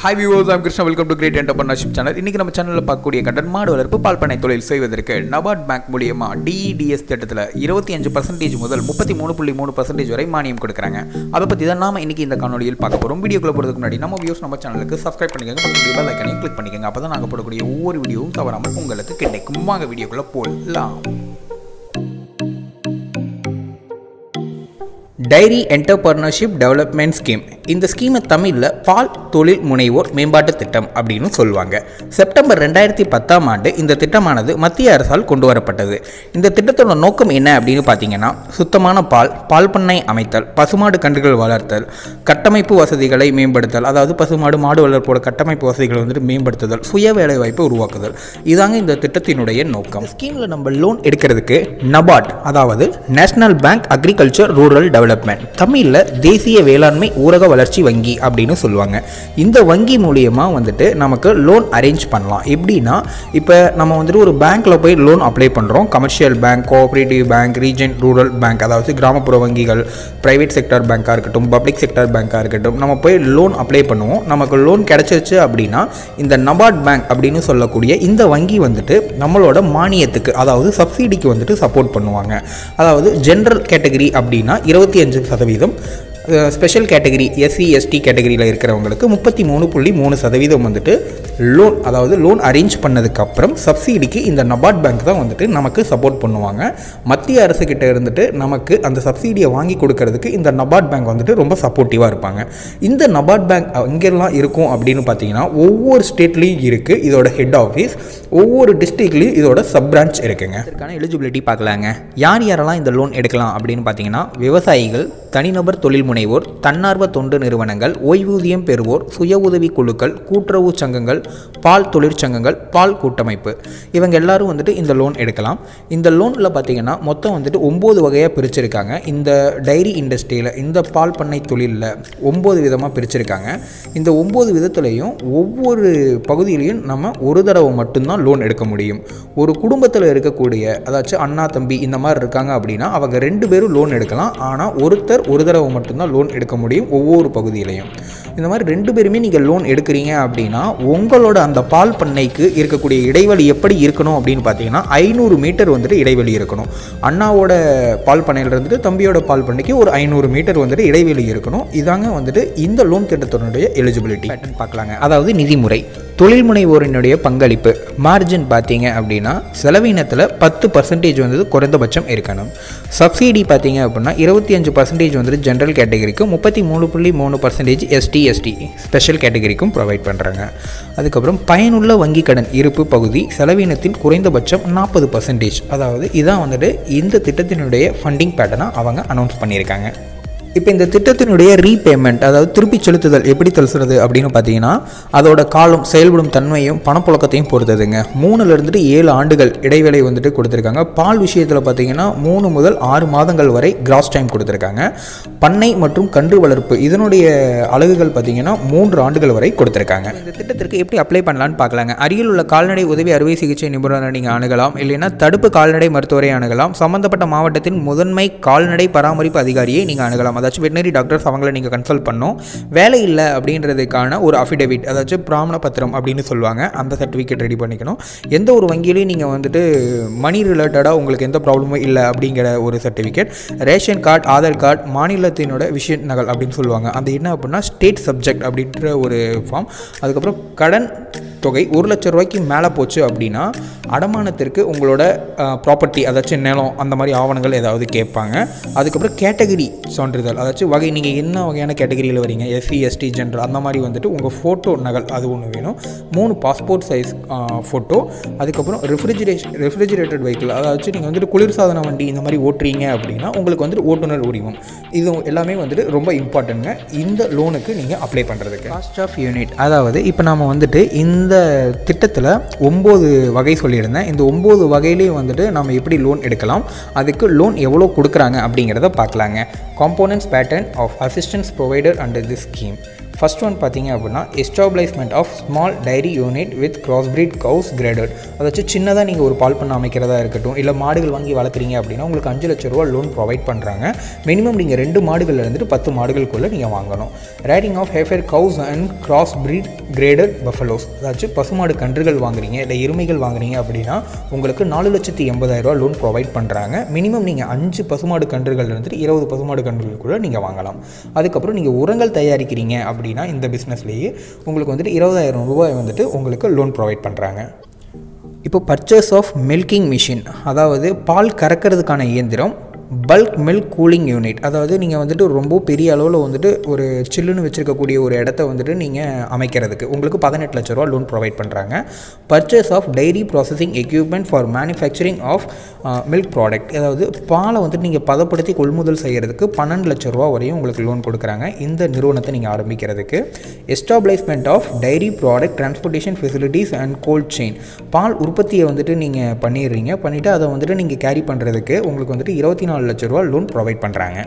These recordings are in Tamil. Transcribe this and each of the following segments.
hi viewers I'm Krishna welcome to great entrepreneurship channel இன்னைக்கு நம்ம சேனலில் பார்க்கக்கூடிய கடன் மாடு வளர்ப்பு பால் பண்ணை தொழில் செய்வதற்கு நபார்ட் பேங்க் மூலியமா டிஇடிஎஸ் திட்டத்தில் இருபத்தி அஞ்சு பர்சன்டேஜ் முதல் முப்பத்தி மூணு புள்ளி மூணு பர்சன்டேஜ் வரை மானியம் கொடுக்குறாங்க அதை பற்றி தான் நாம இன்னைக்கு இந்த காணொலியில் பார்க்க போகிறோம் வீடியோக்குள்ள போகிறதுக்கு முன்னாடி நம்ம வியூஸ் நம்ம சேனலுக்கு சப்ஸ்கிரைப் பண்ணிக்கோங்க பக்கத்துல பெல் ஐக்கனையும் கிளிக் பண்ணிக்கோங்க அப்போ தான் நாங்கள் போடக்கூடிய ஒவ்வொரு வீடியோவும் தவறாமல் உங்களுக்கு கிடைக்கும் வாங்க வீடியோக்குள்ள போடலாம் டைரி என்டர்பிரினர்ஷிப் டெவலப்மெண்ட் ஸ்கீம் இந்த ஸ்கீமை தமிழில் பால் தொழில் முனைவோர் மேம்பாட்டு திட்டம் அப்படின்னு சொல்லுவாங்க செப்டம்பர் ரெண்டாயிரத்தி பத்தாம் ஆண்டு இந்த திட்டமானது மத்திய அரசால் கொண்டு வரப்பட்டது இந்த திட்டத்தோட நோக்கம் என்ன அப்படின்னு பார்த்தீங்கன்னா சுத்தமான பால் பால் பண்ணை அமைத்தல் பசுமாடு கன்றுகள் வளர்த்தல் கட்டமைப்பு வசதிகளை மேம்படுத்தல் அதாவது பசுமாடு மாடு வளர்ப்போட கட்டமைப்பு வசதிகளை வந்துட்டு மேம்படுத்துதல் சுய வேலைவாய்ப்பை உருவாக்குதல் இதாங்க இந்த திட்டத்தினுடைய நோக்கம் ஸ்கீமில் நம்ம லோன் எடுக்கிறதுக்கு நபார்ட் அதாவது national bank agriculture rural development தமிழில் தேசிய வேளாண்மை ஊரக வளர்ச்சி வங்கி அப்படின்னு சொல்லுவாங்க இந்த வங்கி மூலியமாக வந்துட்டு நமக்கு லோன் அரேஞ்ச் பண்ணலாம் எப்படின்னா இப்போ நம்ம வந்துட்டு ஒரு பேங்க்கில் போய் லோன் அப்ளை பண்ணுறோம் commercial bank cooperative bank region rural bank அதாவது கிராமப்புற வங்கிகள் ப்ரைவேட் செக்டர் பேங்காக இருக்கட்டும் பப்ளிக் செக்டர் பேங்காக இருக்கட்டும் நம்ம போய் லோன் அப்ளை பண்ணுவோம் நமக்கு லோன் கிடச்சிருச்சு அப்படின்னா இந்த நபார்ட் பேங்க் அப்படின்னு சொல்லக்கூடிய இந்த வங்கி வந்துட்டு நம்மளோட மானியத்துக்கு அதாவது சப்சிடிக்கு வந்துட்டு சப்போர்ட் பண்ணுவாங்க அதாவது ஜென்ரல் கேட்டகரி அப்படின்னா இருபத்தி அஞ்சு சதவீதம் ஸ்பெஷல் கேட்டகரி எஸ்சி எஸ்டி கேட்டகரியில் இருக்கிறவங்களுக்கு முப்பத்தி மூணு புள்ளி மூணு சதவீதம் வந்துட்டு லோன் அதாவது லோன் அரேஞ்ச் பண்ணதுக்கப்புறம் சப்சிடிக்கு இந்த நபார்ட் பேங்க் தான் வந்துட்டு நமக்கு சப்போர்ட் பண்ணுவாங்க மத்திய அரசுக்கிட்ட இருந்துட்டு நமக்கு அந்த சப்சிடியை வாங்கி கொடுக்கறதுக்கு இந்த நபார்ட் பேங்க் வந்துட்டு ரொம்ப சப்போர்ட்டிவாக இருப்பாங்க இந்த நபார்ட் பேங்க் எங்கெல்லாம் இருக்கும் அப்படின்னு பார்த்தீங்கன்னா ஒவ்வொரு ஸ்டேட்லேயும் இருக்குது இதோட ஹெட் ஆஃபீஸ் ஒவ்வொரு டிஸ்ட்ரிக்ட்லேயும் இதோட சப் பிரான்ச் இருக்குங்க இதற்கான எலிஜிபிலிட்டி பார்க்கலாங்க யார் யாரெல்லாம் இந்த லோன் எடுக்கலாம் அப்படின்னு பார்த்தீங்கன்னா விவசாயிகள் தனிநபர் தொழில் முனைவோர் தன்னார்வ தொண்டு நிறுவனங்கள் ஓய்வூதியம் பெறுவோர் சுய உதவி குழுக்கள் கூட்டுறவு சங்கங்கள் பால் தொழிற்சங்கங்கள் பால் கூட்டமைப்பு இவங்க எல்லாரும் வந்துட்டு இந்த லோன் எடுக்கலாம் இந்த லோனில் பார்த்தீங்கன்னா மொத்தம் வந்துட்டு ஒம்பது வகையாக பிரிச்சிருக்காங்க இந்த டைரி இண்டஸ்ட்ரியில் இந்த பால் பண்ணை தொழிலில் ஒம்பது விதமாக பிரிச்சிருக்காங்க இந்த ஒம்பது விதத்துலையும் ஒவ்வொரு பகுதியிலையும் நம்ம ஒரு தடவை மட்டும்தான் லோன் எடுக்க முடியும் ஒரு குடும்பத்தில் இருக்கக்கூடிய அதாச்சும் அண்ணா தம்பி இந்த மாதிரி இருக்காங்க அப்படின்னா அவங்க ரெண்டு பேரும் லோன் எடுக்கலாம் ஆனால் ஒருத்தர் ஒரு தடவை மட்டும்தான் லோன் எடுக்க முடியும் ஒவ்வொரு பகுதியிலையும் இந்த மாதிரி ரெண்டு பேருமே நீங்கள் லோன் எடுக்கிறீங்க அப்படின்னா உங்களோட அந்த பால் பண்ணைக்கு இருக்கக்கூடிய இடைவெளி எப்படி இருக்கணும் அப்படின்னு பார்த்தீங்கன்னா ஐநூறு மீட்டர் வந்துட்டு இடைவெளி இருக்கணும் அண்ணாவோட பால் பண்ணையில் இருந்துட்டு தம்பியோட பால் பண்ணைக்கு ஒரு ஐநூறு மீட்டர் வந்துட்டு இடைவெளி இருக்கணும் இதாங்க வந்துட்டு இந்த லோன் திட்டத்தினுடைய எலிஜிபிலிட்டி பேட்டர்ன் பார்க்கலாங்க அதாவது நிதிமுறை தொழில் முனைவோரினுடைய பங்களிப்பு மார்ஜின் பார்த்தீங்க அப்படின்னா செலவினத்தில் பத்து பர்சன்டேஜ் வந்து குறைந்தபட்சம் இருக்கணும் சப்சிடி பார்த்தீங்க அப்படின்னா இருபத்தி அஞ்சு பர்சன்டேஜ் வந்துட்டு ஜென்ரல் கேட்டகரிக்கும் முப்பத்தி மூணு புள்ளி மூணு பர்சன்டேஜ் எஸ்டி எஸ்டி ஸ்பெஷல் கேட்டகரிக்கும் ப்ரொவைட் பண்ணுறாங்க அதுக்கப்புறம் பயனுள்ள வங்கி கடன் இருப்பு பகுதி செலவினத்தின் குறைந்தபட்சம் நாற்பது பர்சன்டேஜ் அதாவது இதான் வந்துட்டு இந்த திட்டத்தினுடைய ஃபண்டிங் பேட்டர்னாக அவங்க அனௌன்ஸ் பண்ணியிருக்காங்க இப்போ இந்த திட்டத்தினுடைய ரீபேமெண்ட் அதாவது திருப்பி செலுத்துதல் எப்படி செலுத்துறது அப்படின்னு பார்த்தீங்கன்னா அதோட காலம் செயல்படும் தன்மையும் பணப்புழக்கத்தையும் பொறுத்ததுங்க மூணுல இருந்துட்டு ஏழு ஆண்டுகள் இடைவேளை வந்துட்டு கொடுத்துருக்காங்க பால் விஷயத்தில் பார்த்தீங்கன்னா மூணு முதல் ஆறு மாதங்கள் வரை கிராஸ் டைம் கொடுத்துருக்காங்க பண்ணை மற்றும் கன்று வளர்ப்பு இதனுடைய அலகுகள் பார்த்தீங்கன்னா மூன்று ஆண்டுகள் வரை கொடுத்துருக்காங்க இந்த திட்டத்திற்கு எப்படி அப்ளை பண்ணலான்னு பார்க்கலாங்க அருகில் உள்ள கால்நடை உதவி அறுவை சிகிச்சை நிபுணரை நீங்கள் அணுகலாம் இல்லைன்னா தடுப்பு கால்நடை மருத்துவரை அணுகலாம் சம்பந்தப்பட்ட மாவட்டத்தின் முதன்மை கால்நடை பராமரிப்பு அதிகாரியை நீங்கள் அணுகலாம் அதாச்சும் வெட்டினரி டாக்டர்ஸ் அவங்கள நீங்கள் கன்சல்ட் பண்ணோம் வேலை இல்லை அப்படின்றதுக்கான ஒரு அஃபிடேவிட் அதாச்சும் பிராமண பத்திரம் அப்படின்னு சொல்லுவாங்க அந்த சர்டிஃபிகேட் ரெடி பண்ணிக்கணும் எந்த ஒரு வங்கியிலையும் நீங்கள் வந்துட்டு மணி ரிலேட்டடாக உங்களுக்கு எந்த ப்ராப்ளமும் இல்லை அப்படிங்கிற ஒரு certificate ration card Aadhaar card மாநிலத்தினோட விஷய நகல் அப்படின்னு சொல்லுவாங்க அது என்ன அப்படின்னா ஸ்டேட் சப்ஜெக்ட் அப்படின்ற ஒரு ஃபார்ம் அதுக்கப்புறம் கடன் தொகை ஒரு லட்ச ரூபாய்க்கு மேலே போச்சு அப்படின்னா அடமானத்திற்கு உங்களோட ப்ராப்பர்ட்டி அதாச்சும் நிலம் அந்த மாதிரி ஆவணங்கள் ஏதாவது கேட்பாங்க அதுக்கப்புறம் கேட்டகரி சான்றிதழ் அதாச்சும் வகை நீங்கள் என்ன வகையான கேட்டகரியில் வரீங்க எஸ்சி எஸ்டி ஜென்ரல் அந்த மாதிரி வந்துட்டு உங்கள் ஃபோட்டோ நகல் அது ஒன்று வேணும் மூணு பாஸ்போர்ட் சைஸ் ஃபோட்டோ அதுக்கப்புறம் ரெஃப்ரிஜரேஷன் ரெஃப்ரிஜரேட்டட் வெஹிக்கிள் அதாச்சும் நீங்கள் வந்துட்டு குளிர்சாதன வண்டி இந்த மாதிரி ஓட்டுறீங்க அப்படின்னா உங்களுக்கு வந்துட்டு ஓட்டுநர் உரிமம் இது எல்லாமே வந்துட்டு ரொம்ப இம்பார்ட்டன்ட்ங்க இந்த லோனுக்கு நீங்கள் அப்ளை பண்ணுறதுக்கு காஸ்ட் ஆஃப் யூனிட் அதாவது இப்போ நம்ம வந்துட்டு இந்த திட்டத்தில் ஒம்பது வகை சொல்லியிருந்தேன் இந்த ஒம்பது வகையிலையும் வந்துட்டு நம்ம எப்படி லோன் எடுக்கலாம் அதுக்கு லோன் எவ்வளோ கொடுக்குறாங்க அப்படிங்கிறத பார்க்கலாங்க components pattern of assistance provider under this scheme first one பார்த்தீங்க அப்படின்னா establishment of small dairy unit with cross breed cows graded அதாச்சும் சின்னதாக நீங்கள் ஒரு பால் பண்ண அமைக்கிறதா இருக்கட்டும் இல்லை மாடுகள் வாங்கி வளர்க்குறீங்க அப்படின்னா உங்களுக்கு அஞ்சு லட்ச ரூபா லோன் ப்ரொவைட் பண்ணுறாங்க மினிமம் நீங்கள் ரெண்டு மாடுகள் இருந்துட்டு பத்து மாடுகளுக்குள்ளே நீங்கள் வாங்கணும் ரேடிங் of heifer cows and cross breed graded buffaloes அதாச்சும் பசுமாடு கன்றுகள் வாங்குறீங்க இல்லை எருமைகள் வாங்குறீங்க அப்படின்னா உங்களுக்கு நாலு லட்சத்தி எண்பதாயிரரூவா லோன் ப்ரொவைட் பண்ணுறாங்க மினிமம் நீங்கள் அஞ்சு பசுமாடு கன்றுகள் இருந்துட்டு இருபது பசுமாடு கன்றுகளுக்குள்ளே நீங்கள் வாங்கலாம் அதுக்கப்புறம் நீங்கள் உரங்கள் தயாரிக்கிறீங்க அப்படின்னா இந்த பிஸ்னஸ்லேயே உங்களுக்கு வந்துட்டு இருபதாயிரம் ரூபாய் வந்துட்டு உங்களுக்கு லோன் ப்ரொவைட் பண்ணுறாங்க இப்போ பர்ச்சேஸ் ஆஃப் மில்கிங் மிஷின் அதாவது பால் கறக்கிறதுக்கான இயந்திரம் பல்க் மில்க் கூலிங் யூனிட் அதாவது நீங்கள் வந்துட்டு ரொம்ப பெரிய அளவில் வந்துட்டு ஒரு சில்லுன்னு வச்சுருக்கக்கூடிய ஒரு இடத்த வந்துட்டு நீங்கள் அமைக்கிறதுக்கு உங்களுக்கு பதினெட்டு லட்ச ரூபா லோன் ப்ரொவைட் பண்ணுறாங்க purchase of dairy processing equipment for manufacturing of milk product அதாவது பாலை வந்துட்டு நீங்கள் பதப்படுத்தி கொள்முதல் செய்கிறதுக்கு பன்னெண்டு லட்ச ரூபா வரையும் உங்களுக்கு லோன் கொடுக்குறாங்க இந்த நிறுவனத்தை நீங்கள் ஆரம்பிக்கிறதுக்கு establishment of dairy product transportation facilities and cold chain பால் உற்பத்தியை வந்துட்டு நீங்கள் பண்ணிடுறீங்க பண்ணிவிட்டு அதை வந்துட்டு நீங்கள் கேரி பண்ணுறதுக்கு உங்களுக்கு வந்துட்டு இருபத்தி நாலு லட்ச ரூபா லோன் ப்ரொவைட் பண்ணுறாங்க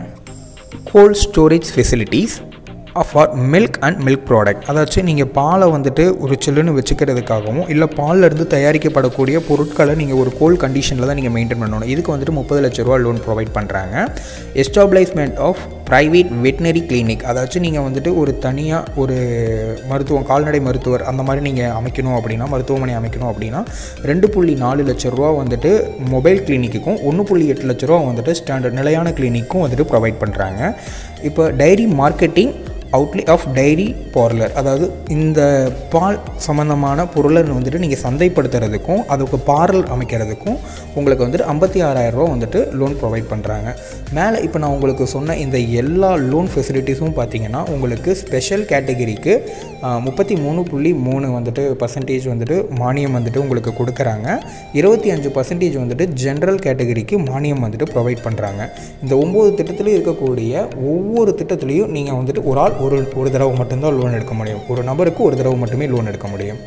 cold storage facilities for milk and milk product அதாச்சும் நீங்கள் பாலை வந்துட்டு ஒரு சில்லுன்னு வச்சுக்கிறதுக்காகவும் இல்லை பால்லேருந்து தயாரிக்கப்படக்கூடிய பொருட்களை நீங்கள் ஒரு கோல்ட் கண்டிஷனில் தான் நீங்கள் மெயின்டைன் பண்ணணும் இதுக்கு வந்துட்டு முப்பது லட்ச ரூபா லோன் ப்ரொவைட் பண்ணுறாங்க establishment of private veterinary clinic அதாச்சும் நீங்கள் வந்துட்டு ஒரு தனியாக ஒரு மருத்துவம் கால்நடை மருத்துவர் அந்த மாதிரி நீங்கள் அமைக்கணும் அப்படின்னா மருத்துவமனை அமைக்கணும் அப்படின்னா ரெண்டு புள்ளி நாலு லட்ச ரூபா வந்துட்டு மொபைல் கிளினிக்குக்கும் ஒன்று புள்ளி எட்டு லட்ச ரூபா வந்துட்டு ஸ்டாண்டர்ட் நிலையான கிளினிக்கும் வந்துட்டு ப்ரொவைட் பண்ணுறாங்க இப்போ dairy marketing outlet of dairy parlour அதாவது இந்த பால் சம்மந்தமான பொருளை வந்துட்டு நீங்கள் சந்தைப்படுத்துறதுக்கும் அதுக்கு பார்லர் அமைக்கிறதுக்கும் உங்களுக்கு வந்துட்டு ஐம்பத்தி ஆறாயிரரூவா வந்துட்டு லோன் ப்ரொவைட் பண்ணுறாங்க மேலே இப்போ நான் உங்களுக்கு சொன்ன இந்த எல்லா லோன் ஃபெசிலிட்டிஸும் பார்த்தீங்கன்னா உங்களுக்கு ஸ்பெஷல் கேட்டகிரிக்கு முப்பத்தி மூணு புள்ளி மூணு வந்துட்டு பர்சன்டேஜ் வந்துட்டு மானியம் வந்துட்டு உங்களுக்கு கொடுக்குறாங்க இருபத்தி அஞ்சு பர்சன்டேஜ் வந்துட்டு ஜென்ரல் கேட்டகிரிக்கு மானியம் வந்துட்டு ப்ரொவைட் பண்ணுறாங்க இந்த ஒம்பது திட்டத்திலும் இருக்கக்கூடிய ஒவ்வொரு திட்டத்துலேயும் நீங்கள் வந்துட்டு ஒரு ஆள் ஒரு ஒரு தடவை மட்டும்தான் லோன் எடுக்க முடியும் ஒரு நபருக்கு ஒரு தடவை மட்டுமே லோன் எடுக்க முடியும்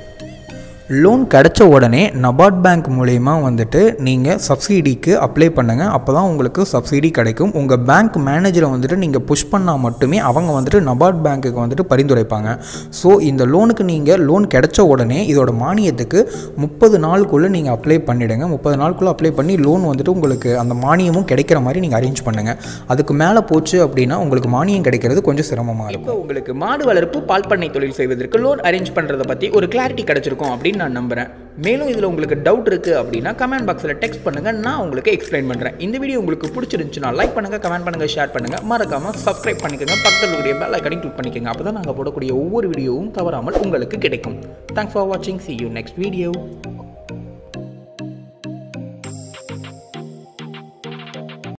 லோன் கிடச்ச உடனே நபார்ட் பேங்க் மூலயமா வந்துட்டு நீங்கள் சப்சிடிக்கு அப்ளை பண்ணுங்கள் அப்போ தான் உங்களுக்கு சப்சிடி கிடைக்கும் உங்கள் பேங்க் மேனேஜரை வந்துட்டு நீங்கள் புஷ் பண்ணால் மட்டுமே அவங்க வந்துட்டு நபார்ட் பேங்க்குக்கு வந்துட்டு பரிந்துரைப்பாங்க ஸோ இந்த லோனுக்கு நீங்கள் லோன் கிடைச்ச உடனே இதோட மானியத்துக்கு முப்பது நாளுக்குள்ளே நீங்கள் அப்ளை பண்ணிவிடுங்க முப்பது நாளுக்குள்ளே அப்ளை பண்ணி லோன் வந்துட்டு உங்களுக்கு அந்த மானியமும் கிடைக்கிற மாதிரி நீங்கள் அரேஞ்ச் பண்ணுங்கள் அதுக்கு மேலே போச்சு அப்படின்னா உங்களுக்கு மானியம் கிடைக்கிறது கொஞ்சம் சிரமமாக இருக்கும் இப்போ உங்களுக்கு மாடு வளர்ப்பு பால் பண்ணை தொழில் செய்வதற்கு லோன் அரேஞ்ச் பண்ணுறதை பற்றி ஒரு கிளாரிட்டி கிடைச்சிருக்கும் அப்படின்னு நான் நம்புகிறேன் மேலும் இதில் உங்களுக்கு டவுட் இருக்குது அப்படின்னா கமெண்ட் பாக்ஸில் டெக்ஸ்ட் பண்ணுங்கள் நான் உங்களுக்கு எக்ஸ்பிளைன் பண்ணுறேன் இந்த வீடியோ உங்களுக்கு பிடிச்சிருந்துச்சுன்னா லைக் பண்ணுங்கள் கமெண்ட் பண்ணுங்கள் ஷேர் பண்ணுங்கள் மறக்காமல் சப்ஸ்கிரைப் பண்ணிக்கோங்க பக்கத்தில் இருக்கக்கூடிய பெல் ஐக்கனையும் கிளிக் பண்ணிக்கோங்க அப்போ தான் நாங்கள் போடக்கூடிய ஒவ்வொரு வீடியோவும் தவறாமல் உங்களுக்கு கிடைக்கும் தேங்க்ஸ் ஃபார் வாட்சிங் சி யூ நெக்ஸ்ட் வீடியோ